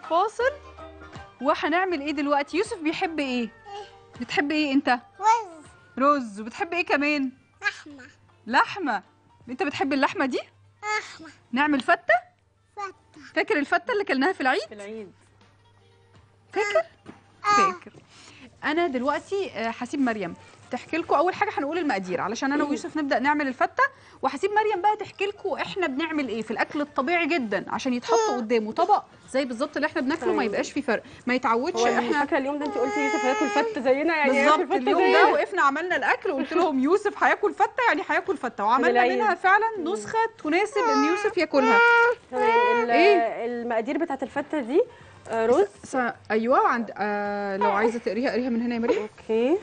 فاصل وهنعمل ايه دلوقتي يوسف بيحب ايه بتحب ايه انت رز رز وبتحب ايه كمان لحمة لحمه انت بتحب اللحمه دي لحمة نعمل فته فتة فاكر الفته اللي كلناها في العيد في العيد فاكر فاكر انا دلوقتي آه، هسيب مريم تحكي لكم اول حاجه هنقول المقادير علشان انا ويوسف نبدا نعمل الفته وهسيب مريم بقى تحكي لكم احنا بنعمل ايه في الاكل الطبيعي جدا عشان يتحط قدامه طبق زي بالظبط اللي احنا بناكله ما تمام. يبقاش فيه فرق ما يتعودش هو احنا فاكره اليوم ده انت قلتي يوسف هياكل فته زينا يعني هياكل بالظبط فته اليوم زينا. ده وقفنا عملنا الاكل وقلت لهم يوسف هياكل فته يعني هياكل فته وعملنا العيد. منها فعلا نسخه تناسب ان يوسف ياكلها تمام ال- إيه؟ المقادير بتاعت الفته دي آه، رز س... ايوه عند آه لو عايزه تقريها قريها من هنا يا مريم اوكي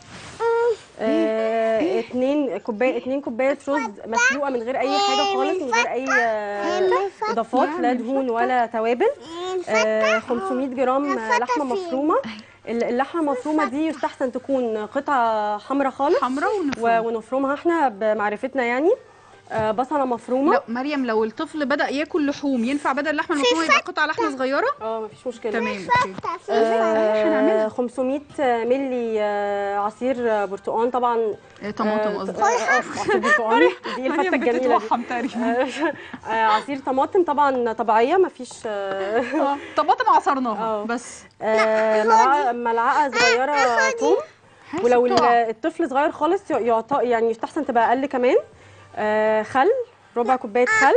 آه، اتنين كوبايه اتنين كوبايه رز مسلوقه من غير اي حاجه خالص من غير اي آه، اضافات لا دهون ولا توابل آه، 500 جرام آه، لحمه مفرومه ال- اللحمه المفرومه دي يستحسن تكون قطعه حمراء خالص حمراء و- ونفرم ونفرمها احنا بمعرفتنا يعني آه، بصله مفرومه لا مريم لو الطفل بدا ياكل لحوم ينفع بدل اللحمه المفرومه يبقى قطع لحمه صغيره اه مفيش مشكله تمام اوكي فتة في آه، هنعملها. 500 ملي آه، عصير آه، برتقال طبعا آه، طماطم آه، قصدي آه، آه، عصير برتقال دي الفته مريم الجميله دي بتتوحم تقريبا آه، آه، عصير طماطم طبعا طبيعيه مفيش آه، آه، طماطم عصرناها آه. بس آه، ملعقه ملعقه صغيره ثوم ولو ال- تقع. الطفل صغير خالص يعطى يعني يستحسن تبقى اقل كمان آه، خل ربع كوبايه خل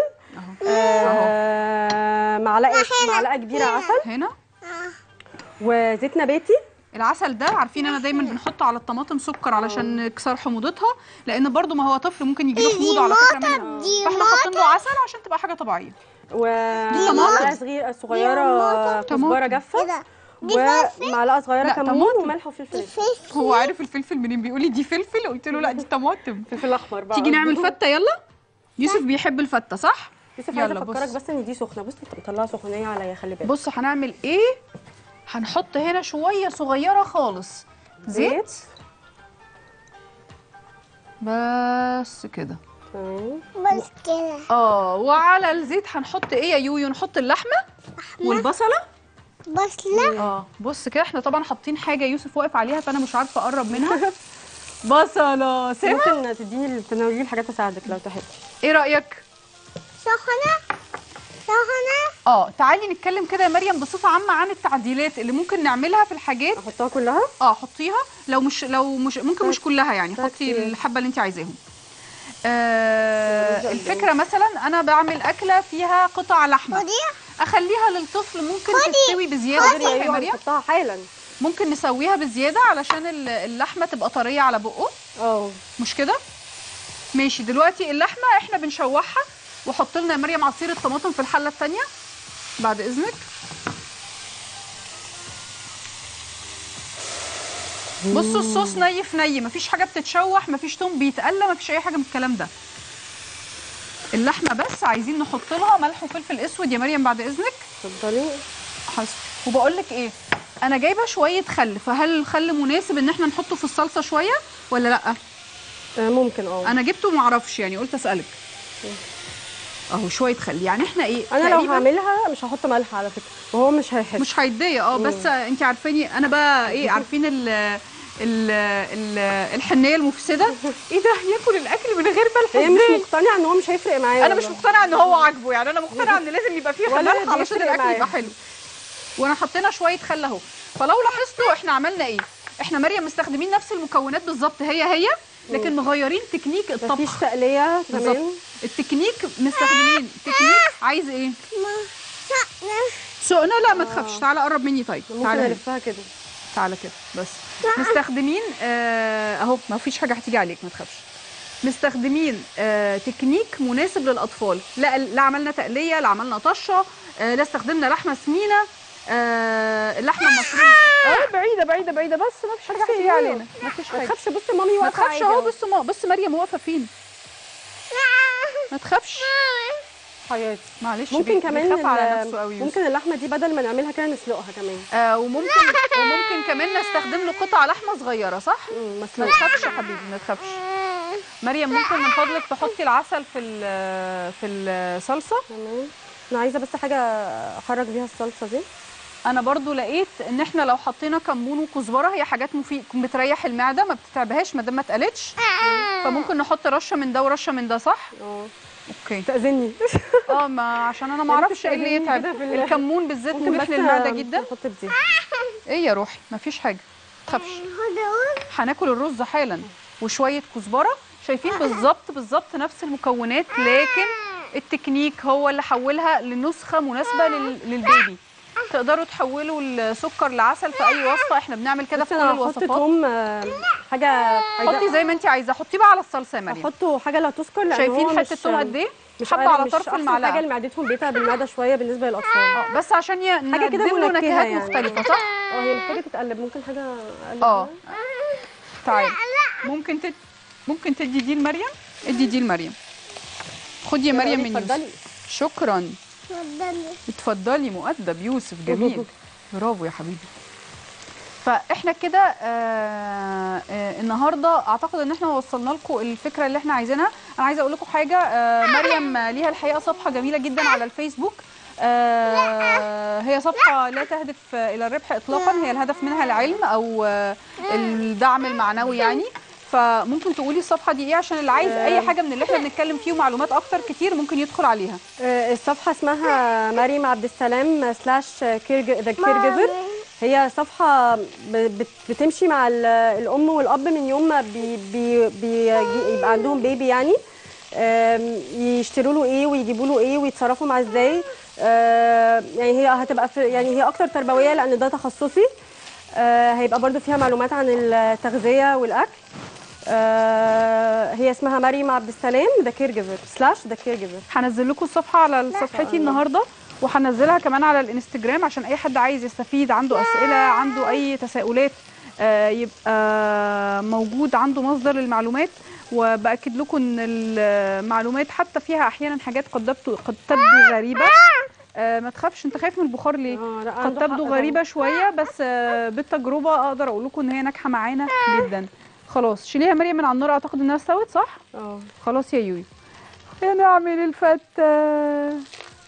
آه، معلقه معلقه كبيره عسل هنا وزيت نباتي العسل ده عارفين انا دايما بنحط على الطماطم سكر علشان نكسر حموضتها لان برضو ما هو طفل ممكن يجي له حموضه على فكره منها دي فاحنا حاطين له عسل عشان تبقى حاجه طبيعيه ومعلقه طماطم. صغيره صغيره كزبره طماطم. جافه كده ومعلقه صغيره لا، كمون طماطم. وملح وفلفل أسود. فلفل هو عارف الفلفل منين بيقول لي دي فلفل قلت له لا دي طماطم فلفل احمر بقى تيجي نعمل فته يلا يوسف بيحب الفته صح يوسف عايزه يلا افكرك بص. بس ان دي سخنه بصي مطلعه سخونيه عليا خلي بالك بص هنعمل ايه هنحط هنا شويه صغيره خالص زيت بس كده تمام بس كده اه وعلى الزيت هنحط ايه يا يويو نحط اللحمه والبصله بس لا اه بص كده احنا طبعا حاطين حاجه يوسف واقف عليها فانا مش عارفه اقرب منها بصله سمع ممكن تديني تناولي الحاجات اساعدك لو تحبي ايه رايك سخنة سخنة اه تعالي نتكلم كده يا مريم بصفه عامه عن التعديلات اللي ممكن نعملها في الحاجات احطها كلها اه حطيها لو مش لو مش ممكن مش كلها يعني طيب حطي كتير. الحبه اللي انت عايزاهم آه نبدأ الفكره مثلا انا بعمل اكله فيها قطع لحمه خدي اخليها للطفل ممكن تستوي بزياده خدي صح يا ايوه مريم نحطها حالا ممكن نسويها بزياده علشان ال- اللحمه تبقى طريه على بقه اه مش كده ماشي دلوقتي اللحمه احنا بنشوحها وحط لنا يا مريم عصير الطماطم في الحله الثانيه بعد اذنك بصوا الصوص ني في ني مفيش حاجه بتتشوح مفيش توم بيتقلى مفيش اي حاجه من الكلام ده اللحمه بس عايزين نحط لها ملح وفلفل اسود يا مريم بعد اذنك اتفضلي حسب وبقول لك ايه انا جايبه شويه خل فهل الخل مناسب ان احنا نحطه في الصلصه شويه ولا لا آه، ممكن اه انا جبته معرفش يعني قلت اسالك اهو شويه خل يعني احنا ايه انا لو تقريباً هعملها مش هحط ملح على فكره وهو مش هيحس مش هيتضايق اه بس انت عارفاني انا بقى ايه عارفين ال ال ال الحنيه المفسده ايه ده ياكل الاكل من غير ملح هي مش ازاي مقتنعه ان هو مش هيفرق معايا انا مش والله. مقتنعه ان هو عاجبه يعني انا مقتنعه ان لازم يبقى فيه ولا ملح علشان بيفرق الاكل معايا. يبقى حلو وانا حطينا شويه خل اهو فلو لاحظتوا احنا عملنا ايه احنا مريم مستخدمين نفس المكونات بالظبط هي هي لكن مغيرين تكنيك مفيش الطبخ تقليه بالظبط كمان التكنيك مستخدمين تكنيك عايز ايه سخنة سقنا لا ما تخافش تعالى قرب مني طيب ممكن تعالى هنا. الفها كده تعالى كده بس مستخدمين آه اهو ما فيش حاجه هتيجي عليك ما تخافش مستخدمين آه تكنيك مناسب للاطفال لا لا عملنا تقليه لا عملنا طشه آه لا استخدمنا لحمه سمينه آه اللحمه المفرومه اه بعيده بعيده بعيده بس ما فيش حاجه هتيجي علينا ما فيش ما حاجه تخافش بصي مامي ما واقفه تخافش عادي اهو أهو. بص ما بص مريم واقفه فين ما تخافش حياتي معلش ممكن بي- كمان بيخاف على ال- نفسه قوي يوسف. ممكن اللحمه دي بدل ما نعملها كده نسلقها كمان آه وممكن وممكن كمان نستخدم له قطع لحمه صغيره صح مم، ما مسلوق تخافش يا حبيبي ما تخافش مريم ممكن من فضلك تحطي العسل في ال- في الصلصه تمام انا عايزه بس حاجه اخرج بيها الصلصه دي انا برضو لقيت ان احنا لو حطينا كمون وكزبره هي حاجات مفيد بتريح المعده ما بتتعبهاش ما دام ما اتقلتش فممكن نحط رشه من ده ورشه من ده صح اه اوكي تأذني اه ما عشان انا ما اعرفش ايه اللي يتعب كده في ال- الكمون بالذات ممكن مريح بس للمعده جدا نحط دي ايه يا روحي ما فيش حاجه تخافش هناكل الرز حالا وشويه كزبره شايفين بالظبط بالظبط نفس المكونات لكن التكنيك هو اللي حولها لنسخه مناسبه لل- للبيبي تقدروا تحولوا السكر لعسل في اي وصفه احنا بنعمل كده بس في كل انا هحط الوصفات توم آه، حاجه حطي زي ما انت عايزه حطيه بقى على الصلصه يا مريم احطه حاجه لا تذكر لان هو شايفين مش حته توم قد ايه مش حبه عارف- على مش طرف أحسن المعلقه حاجه لمعدتهم بيتعب المعده شويه بالنسبه للاطفال اه بس عشان ي- حاجة كده نقدم له منكهة نكهات يعني. مختلفه صح اه هي محتاجه تتقلب ممكن حاجه اقلب اه تعالي ممكن تد... ممكن تدي دي لمريم ادي دي لمريم خدي يا مريم من يوسف اتفضلي شكرا اتفضلي اتفضلي مؤدب يوسف جميل برافو يا حبيبي فاحنا كده آه آه النهارده اعتقد ان احنا وصلنا لكم الفكره اللي احنا عايزينها انا عايزه اقول لكم حاجه آه مريم ليها الحقيقه صفحه جميله جدا على الفيسبوك آه هي صفحه لا تهدف الى الربح اطلاقا هي الهدف منها العلم او آه الدعم المعنوي يعني فممكن تقولي الصفحه دي ايه عشان اللي عايز اي حاجه من اللي احنا بنتكلم فيه ومعلومات اكتر كتير ممكن يدخل عليها آه، الصفحه اسمها مريم عبد السلام سلاش ذا كير جيفر هي صفحه ب- بت- بتمشي مع ال- الام والاب من يوم ما بي بي بيجي- يبقى عندهم بيبي يعني آم، يشتروا له ايه ويجيبوا له ايه ويتصرفوا معاه ازاي آه، يعني هي هتبقى في يعني هي اكتر تربويه لان ده تخصصي آه، هيبقى برضو فيها معلومات عن التغذيه والاكل آه، هي اسمها مريم عبد السلام ذا كير جيفر سلاش ذا كير جيفر هنزل لكم الصفحه على صفحتي النهارده وهنزلها كمان على الانستجرام عشان اي حد عايز يستفيد عنده اسئله عنده اي تساؤلات آه، يبقى موجود عنده مصدر للمعلومات وباكد لكم ان المعلومات حتى فيها احيانا حاجات قد تبدو قد تبدو غريبه آه، ما تخافش انت خايف من البخار ليه اه لا قد عنده حق تبدو طبعاً. غريبه شويه بس آه، بالتجربه اقدر اقول لكم ان هي ناجحه معانا جدا خلاص شيليها مريم من على النار اعتقد انها استوت صح اه خلاص يا يوي هنعمل الفتة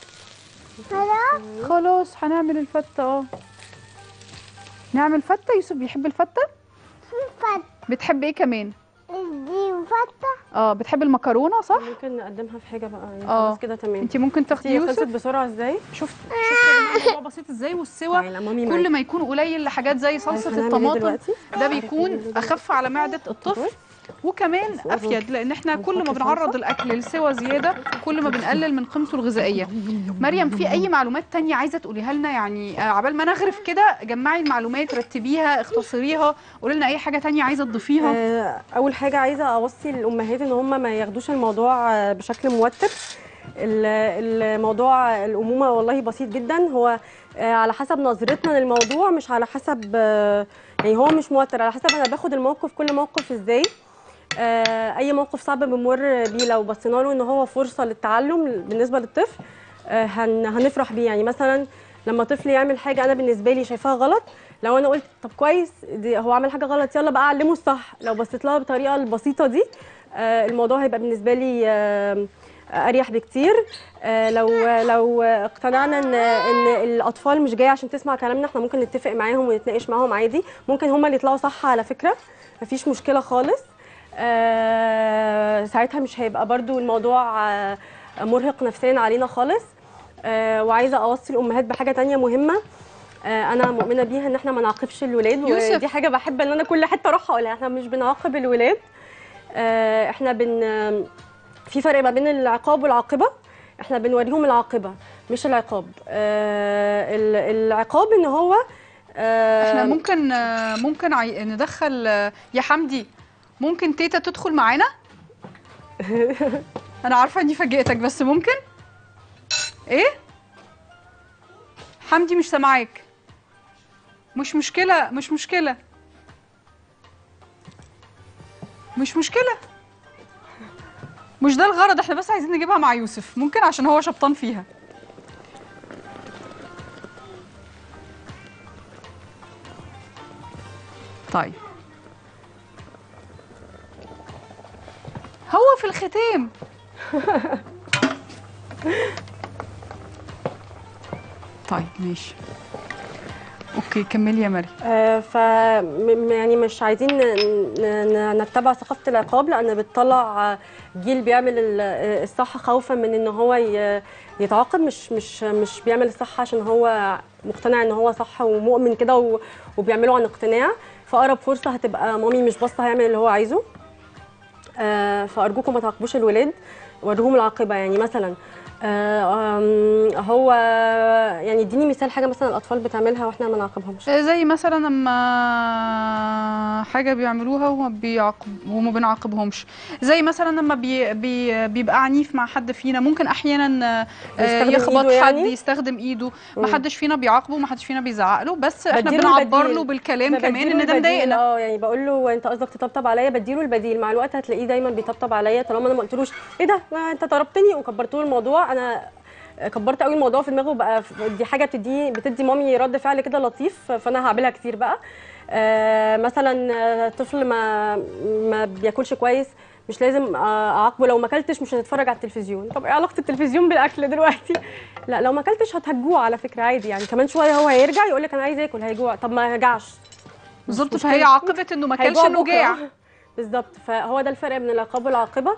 خلاص هنعمل الفتة اه نعمل فتة يوسف بيحب الفتة فتة بتحب ايه كمان دي فتة اه بتحب المكرونة صح ممكن نقدمها في حاجه بقى يعني اه. خلاص كده تمام انت ممكن تاخدي دي خلصت يوسف بسرعه ازاي شفت شفت يا جماعه الموضوع بسيط ازاي والسوا تعالى مامي معاكي. كل ما يكون قليل لحاجات زي صلصة عارفة هنعمل ايه الطماطم دلوقتي؟ ده بيكون اخف على معدة الطفل وكمان افيد لان احنا كل ما بنعرض الاكل لسوى زياده كل ما بنقلل من قيمته الغذائيه مريم في اي معلومات تانية عايزه تقوليها لنا يعني آه، عبال ما نغرف كده جمعي المعلومات رتبيها اختصريها قولي لنا اي حاجه تانية عايزه تضيفيها آه، اول حاجه عايزه اوصي للامهات ان هم ما ياخدوش الموضوع آه، بشكل موتر ال- الموضوع الامومه والله بسيط جدا هو آه، على حسب نظرتنا للموضوع مش على حسب آه، يعني هو مش موتر على حسب انا باخد الموقف كل موقف ازاي آه، اي موقف صعب بنمر بيه لو بصينا له ان هو فرصه للتعلم بالنسبه للطفل آه، هن هنفرح بيه يعني مثلا لما طفل يعمل حاجه انا بالنسبه لي شايفاها غلط لو انا قلت طب كويس دي هو عمل حاجه غلط يلا بقى اعلمه الصح لو بصيت لها بالطريقه البسيطه دي آه، الموضوع هيبقى بالنسبه لي آه، اريح بكتير آه، لو لو اقتنعنا ان ان الاطفال مش جايه عشان تسمع كلامنا احنا ممكن نتفق معاهم ونتناقش معاهم عادي ممكن هم اللي يطلعوا صح على فكره مفيش مشكله خالص آه، ساعتها مش هيبقى برضو الموضوع آه، مرهق نفسيا علينا خالص آه، وعايزه اوصي الامهات بحاجه تانية مهمه آه، انا مؤمنه بيها ان احنا ما نعاقبش الولاد يوسف. ودي حاجه بحب ان انا كل حته اروحها اقولها احنا مش بنعاقب الولاد آه، احنا بن في فرق ما بين العقاب والعاقبه احنا بنوريهم العاقبه مش العقاب آه، ال- العقاب ان هو آه، احنا ممكن آه، ممكن عي... ندخل آه، يا حمدي ممكن تيتا تدخل معانا انا عارفه اني فاجئتك بس ممكن ايه حمدي مش سامعاك مش مشكله مش مشكله مش مشكله مش ده الغرض احنا بس عايزين نجيبها مع يوسف ممكن عشان هو شبطان فيها طيب هو في الختام طيب ماشي اوكي كملي يا مريم آه، ف م- يعني مش عايزين ن- ن- نتبع ثقافه العقاب لان بتطلع آه، جيل بيعمل ال- آه، الصح خوفا من ان هو ي- يتعاقب مش مش مش بيعمل الصح عشان هو مقتنع ان هو صح ومؤمن كده و- وبيعمله عن اقتناع فاقرب فرصه هتبقى مامي مش باصه هيعمل اللي هو عايزه آه، فارجوكم ما تعاقبوش الولاد وريهم العاقبه يعني مثلا آه، آم، هو يعني اديني مثال حاجه مثلا الاطفال بتعملها واحنا ما نعاقبهمش آه، زي مثلا لما حاجه بيعملوها وما بيعاقب وما بنعاقبهمش زي مثلا لما بي بي بيبقى عنيف مع حد فينا ممكن احيانا آه، يستخدم يخبط إيده حد يعني؟ يستخدم ايده ما مم. حدش فينا بيعاقبه ما حدش فينا بيزعق له بس احنا بديله بنعبر البديل. له بالكلام ده كمان بديله ان ده البديل، مضايقنا اه يعني بقول له انت قصدك تطبطب عليا بديله البديل مع الوقت هتلاقيه دايما بيطبطب عليا طالما انا ما قلتلوش ايه ده ما انت ضربتني وكبرت له الموضوع انا كبرت قوي الموضوع في دماغه بقى دي حاجه بتدي بتدي مامي رد فعل كده لطيف فانا هعملها كتير بقى آه مثلا آه، طفل ما ما بياكلش كويس مش لازم آه، اعاقبه لو ما اكلتش مش هتتفرج على التلفزيون طب ايه علاقه التلفزيون بالاكل دلوقتي لا لو ما اكلتش هتهجوع على فكره عادي يعني كمان شويه هو هيرجع يقول لك انا عايز اكل هيجوع طب ما يرجعش بالظبط مشكلة. فهي عاقبه انه ما كلش هيجوع انه بكرة. جاع بالظبط فهو ده الفرق بين العقاب والعاقبه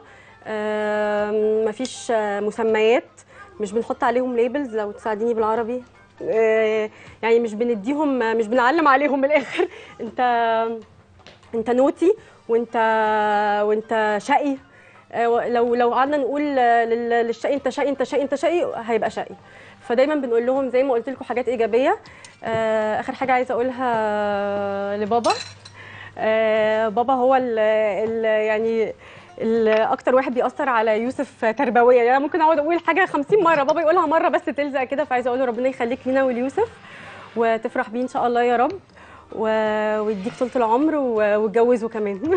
آم، مفيش آه، مسميات مش بنحط عليهم ليبلز لو تساعديني بالعربي آه، يعني مش بنديهم مش بنعلم عليهم من الاخر انت انت نوتي وانت وانت شقي آه، لو لو قعدنا نقول آه، لل- للشقي انت شقي انت شقي انت شقي هيبقى شقي فدايما بنقول لهم زي ما قلت لكم حاجات ايجابيه آه، اخر حاجه عايزه اقولها لبابا آه، بابا هو ال ال يعني ال- اكتر واحد بيأثر على يوسف تربويا يعني أنا ممكن اقعد اقول حاجه 50 مره بابا يقولها مره بس تلزق كده فعايزه اقول له ربنا يخليك لينا وليوسف وتفرح بيه ان شاء الله يا رب و- ويديك طولة العمر و- وتجوزه كمان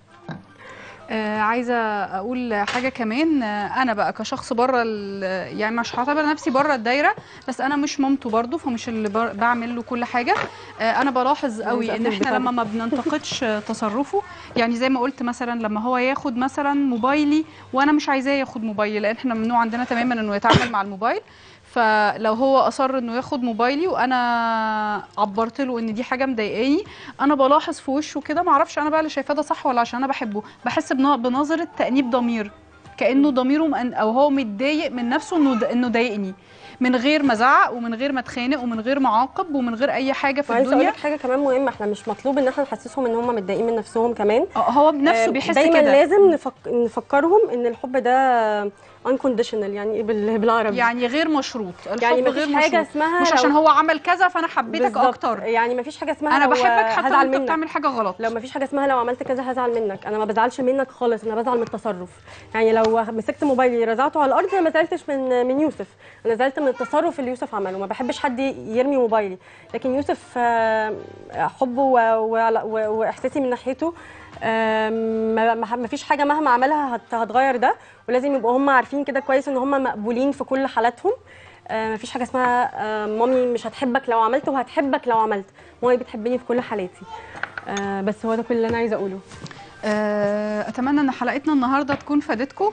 آه عايزه اقول حاجه كمان آه انا بقى كشخص بره ال- يعني مش هعتبر نفسي بره الدايره بس انا مش مامته برضه فمش اللي بر- بعمل له كل حاجه آه انا بلاحظ قوي ان أقفل احنا بتاع لما ما بننتقدش آه، تصرفه يعني زي ما قلت مثلا لما هو ياخد مثلا موبايلي وانا مش عايزاه ياخد موبايلي لان احنا ممنوع عندنا تماما انه يتعامل مع الموبايل فلو هو اصر انه ياخد موبايلي وانا عبرت له ان دي حاجه مضايقاني انا بلاحظ في وشه كده ما اعرفش انا بقى اللي شايفاه ده صح ولا عشان انا بحبه بحس بنا- بنظره تانيب ضمير كانه ضميره مأن او هو متضايق من نفسه انه د- انه ضايقني من غير ما ازعق ومن غير ما اتخانق ومن غير ما اعاقب ومن غير اي حاجه في وعايزه اقول الدنيا لك حاجه كمان مهمه احنا مش مطلوب ان احنا نحسسهم ان هم متضايقين من نفسهم كمان آه، هو بنفسه آه، بيحس دايما كده لازم نفك... نفكرهم ان الحب ده unconditional يعني ايه بال- بالعربي يعني غير مشروط الحب يعني غير مفيش حاجه مشروط اسمها مش لو- عشان هو عمل كذا فانا حبيتك بالظبط. اكتر يعني مفيش حاجه اسمها انا لو بحبك حتى لو هزعل انت منك بتعمل حاجه غلط لو مفيش حاجه اسمها لو عملت كذا هزعل منك انا ما بزعلش منك خالص انا بزعل من التصرف يعني لو مسكت موبايلي رزعته على الارض انا ما زعلتش من من يوسف انا زعلت من التصرف اللي يوسف عمله ما بحبش حد يرمي موبايلي لكن يوسف آه، حبه و- و- و- واحساسي من ناحيته آم، ما ما- ما فيش حاجه مهما عملها هت- هتغير ده ولازم يبقوا هم عارفين كده كويس ان هم مقبولين في كل حالاتهم آه، مفيش حاجه اسمها آه، مامي مش هتحبك لو عملت وهتحبك لو عملت مامي بتحبني في كل حالاتي آه، بس هو ده كل اللي انا عايزه اقوله آه، اتمنى ان حلقتنا النهارده تكون فادتكم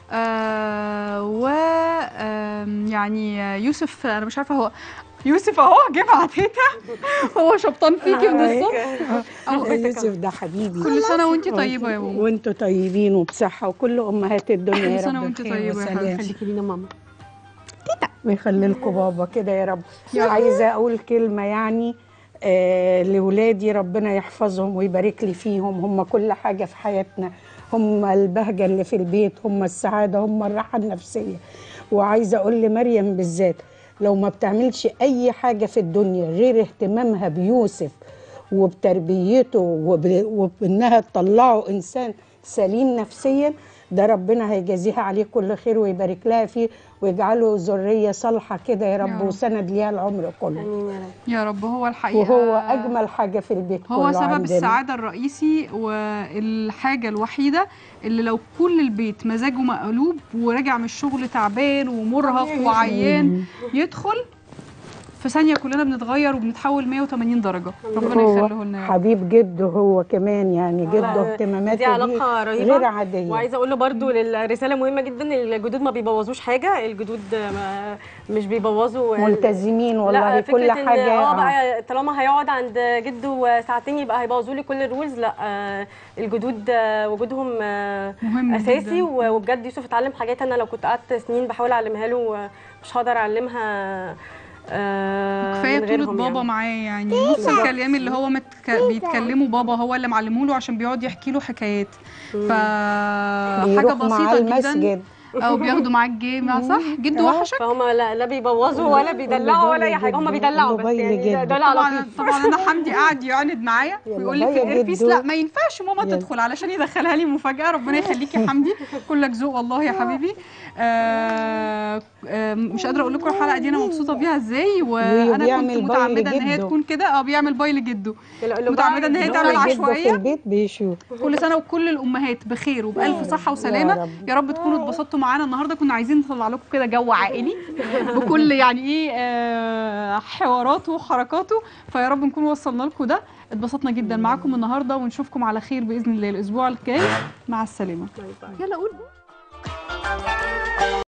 آه و آم، يعني يوسف انا مش عارفه هو يوسف اهو جه مع تيتا هو شبطان فيكي من الصبح أهو. يوسف ده حبيبي كل سنه وانتي طيبه يا ماما وانتوا طيبين وبصحة وكل أمهات الدنيا يا كل سنة رب وانتي بخير طيبة يا وسلام. حبيبتي. خليكي لينا ماما ويخلي لكم بابا كده يا رب عايزة أقول كلمة يعني آه لولادي ربنا يحفظهم ويبارك لي فيهم هم كل حاجة في حياتنا هم البهجة اللي في البيت هم السعادة هم الراحة النفسية وعايزة أقول لمريم بالذات لو ما بتعملش أي حاجة في الدنيا غير اهتمامها بيوسف وبتربيته وب- وبانها تطلعه انسان سليم نفسيا ده ربنا هيجازيها عليه كل خير ويبارك لها فيه ويجعله ذريه صالحه كده يا يا رب رب. وسند ليها العمر كله امين يا رب يا رب هو الحقيقه وهو اجمل حاجه في البيت هو كله سبب عندنا. السعادة الرئيسي والحاجة الوحيدة اللي لو كل البيت مزاجه مقلوب وراجع من الشغل تعبان ومرهق وعيان يدخل في في ثانيه كلنا بنتغير وبنتحول 180 درجه ربنا هو يخليه لنا يا رب. حبيب جده هو كمان يعني جده لا، اهتماماته دي علاقه بيه رهيبه غير عاديه وعايزه اقول له برضو رساله مهمه جدا الجدود ما بيبوظوش حاجه الجدود ما مش بيبوظوا ال- ملتزمين والله لا كل فكرة إن حاجه اه آه. بقى طالما هيقعد عند جده ساعتين يبقى هيبوظوا لي كل الرولز لا آه، الجدود آه، وجودهم آه، مهم اساسي جداً. و- وبجد يوسف اتعلم حاجات انا لو كنت قعدت سنين بحاول اعلمها له آه، مش هقدر اعلمها آه، كفايه من طولة غيرهم بابا يعني. معاه يعني نص الكلام اللي هو متك... بيتكلموا بابا هو اللي معلمه له عشان بيقعد يحكي له حكايات ف حاجه بيروح معاه بسيطه جدا المسجد او بياخدوا معاه الجامع صح جده وحشك فهم لا, لا بيبوظوا ولا بيدلعوا ولا اي حاجه هم بيدلعوا بس موبايل يعني ده- جدا. ده على طبعا لطيف طبعا انا حمدي قاعد يعاند معايا يلا ويقول لي في بقى يا الايربيس جدو. لا ما ينفعش ماما يلا. تدخل علشان يدخلها لي مفاجاه ربنا يخليك يا حمدي كلك ذوق والله يا حبيبي آه آه مش قادره اقول لكم الحلقه دي انا مبسوطه بيها ازاي وانا كنت بيعمل باي متعمده ان هي لجده. تكون كده اه بيعمل باي لجده لا، لا، متعمده ان هي بقى- تعمل جده عشوائيه في البيت بيشوف كل سنه وكل الامهات بخير وبالف صحه وسلامه يا رب. يا رب تكونوا اتبسطتوا معانا النهارده كنا عايزين نطلع لكم كده جو عائلي بكل يعني ايه آه، حواراته وحركاته فيا رب نكون وصلنا لكم ده اتبسطنا جدا معاكم النهارده ونشوفكم على خير باذن الله الاسبوع الجاي مع السلامه يلا قول